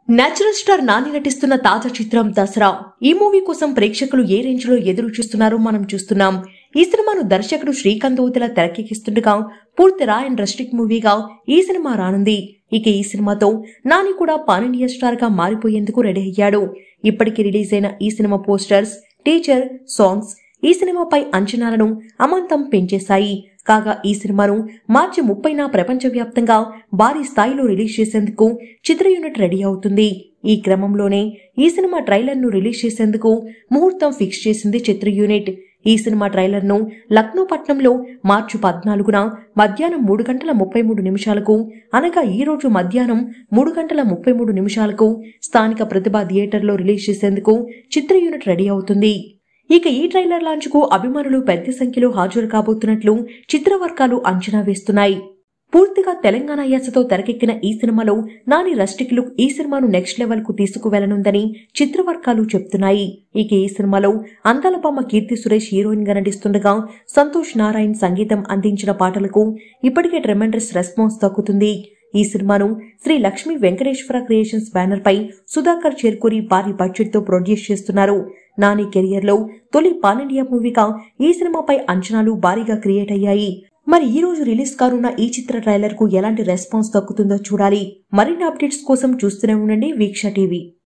natural star Nani నటిస్తున్న తాజా చిత్రం దసరా ఈ మూవీ కోసం ప్రేక్షకులు ఏ రేంజ్ లో ఎదురు చూస్తున్నారో మనం చూస్తున్నాం ఈ సినిమాను దర్శకుడు శ్రీకాంత్ ఊతల తెరకెక్కిస్తుండగా పూర్తి రా అండ్ రస్టిక్ మూవీగా ఈ సినిమా రానుంది ఇక ఈ సినిమాతో నాని కూడా పాన్ ఇండియా స్టార్ గా మారిపోయేందుకు రెడీ అయ్యాడు ఇప్పటికి రిలీజ్ అయిన ఈ సినిమా పోస్టర్స్ టీచర్ సాంగ్స్ ఈ సినిమాపై అంచనాలను అమాంతం పెంచేశాయి కాగా ఈ సినిమాను మార్చి ముప్పైన ప్రపంచవ్యాప్తంగా భారీ స్థాయిలో రిలీజ్ చేసేందుకు చిత్ర యూనిట్ రెడీ అవుతుంది ఈ క్రమంలోనే ఈ సినిమా ట్రైలర్ ను రిలీజ్ చేసేందుకు ముహూర్తం ఫిక్స్ చేసింది చిత్ర యూనిట్ ఈ సినిమా ట్రైలర్ ను లక్నో పట్నంలో మార్చి పద్నాలుగున మధ్యాహ్నం మూడు గంటల ముప్పై మూడు నిమిషాలకు అనగా ఈ రోజు మధ్యాహ్నం మూడు గంటల ముప్పై మూడు నిమిషాలకు స్థానిక ప్రతిభా థియేటర్లో రిలీజ్ చేసేందుకు చిత్ర యూనిట్ రెడీ అవుతుంది ఇక ఈ ట్రైలర్ లాంచ్ కు అభిమానులు పెద్ద సంఖ్యలో హాజరు కాబోతున్నట్లు చిత్రవర్గాలు అంచనా వేస్తున్నాయి పూర్తిగా తెలంగాణ యాసతో తెరకెక్కిన ఈ సినిమాలో నాని రస్టిక్ లుక్ ఈ సినిమాను నెక్స్ట్ లెవెల్ కు తీసుకువెళ్లనుందని చిత్రవర్గాలు చెప్తున్నాయి ఇక ఈ సినిమాలో అందాల బొమ్మ కీర్తి సురేష్ హీరోయిన్ గా నటిస్తుండగా సంతోష్ నారాయణ్ సంగీతం అందించిన పాటలకు ఇప్పటికే ట్రెమెండస్ రెస్పాన్స్ దక్కుతుంది ఈ సినిమాను శ్రీ లక్ష్మీ వెంకటేశ్వర క్రియేషన్స్ బ్యానర్ పై సుధాకర్ చేర్కూరి భారీ బడ్జెట్ తో ప్రొడ్యూస్ చేస్తున్నారు నాని కెరియర్ లో తొలి పాన్ ఇండియా మూవీగా ఈ సినిమాపై అంచనాలు భారీగా క్రియేట్ అయ్యాయి మరి ఈ రోజు రిలీజ్ కానున్న ఈ చిత్ర ట్రైలర్ కు ఎలాంటి రెస్పాన్స్ దక్కుతుందో చూడాలి మరిన్ని అప్డేట్స్ కోసం చూస్తూనే ఉండండి వీక్ష టీవీ